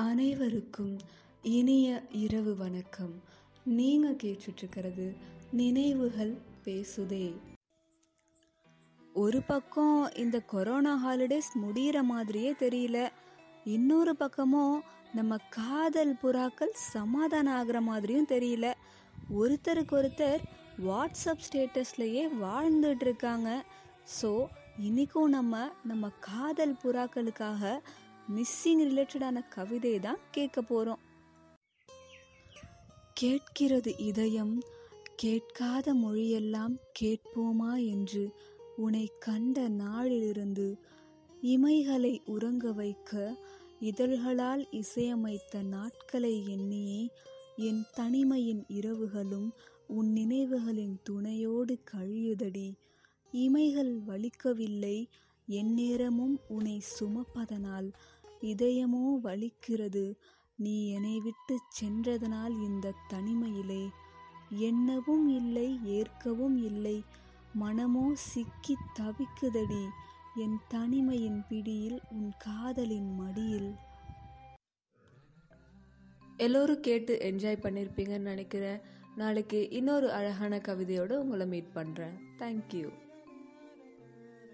அனைவருக்கும் இனிய இரவு வணக்கம் நீங்க கேட்டுட்டு இருக்கிறது நினைவுகள் பேசுதே ஒரு பக்கம் இந்த கொரோனா ஹாலிடேஸ் முடியிற மாதிரியே தெரியல இன்னொரு பக்கமும் நம்ம காதல் புறாக்கள் சமாதானம் ஆகுற மாதிரியும் தெரியல ஒருத்தருக்கு ஒருத்தர் வாட்ஸ்அப் ஸ்டேட்டஸ்லயே வாழ்ந்துட்டு இருக்காங்க ஸோ இன்னைக்கும் நம்ம நம்ம காதல் புறாக்களுக்காக மிஸ்ஸிங் ரிலேட்டடான கவிதை தான் கேட்க போறோம் கேட்கிறது இதயம் கேட்காத மொழியெல்லாம் கேட்போமா என்று உன்னை கண்ட நாளிலிருந்து இமைகளை உறங்க வைக்க இதழ்களால் இசையமைத்த நாட்களை எண்ணியே என் தனிமையின் இரவுகளும் உன் நினைவுகளின் துணையோடு கழியுதடி இமைகள் வலிக்கவில்லை எந்நேரமும் உன்னை சுமப்பதனால் இதயமோ வலிக்கிறது நீ என்னை விட்டு சென்றதனால் இந்த தனிமையிலே எண்ணவும் இல்லை ஏற்கவும் இல்லை மனமோ சிக்கி தவிக்குதடி என் தனிமையின் பிடியில் உன் காதலின் மடியில் எல்லோரும் கேட்டு என்ஜாய் பண்ணியிருப்பீங்கன்னு நினைக்கிறேன் நாளைக்கு இன்னொரு அழகான கவிதையோடு உங்களை மீட் பண்ணுறேன் தேங்க்யூ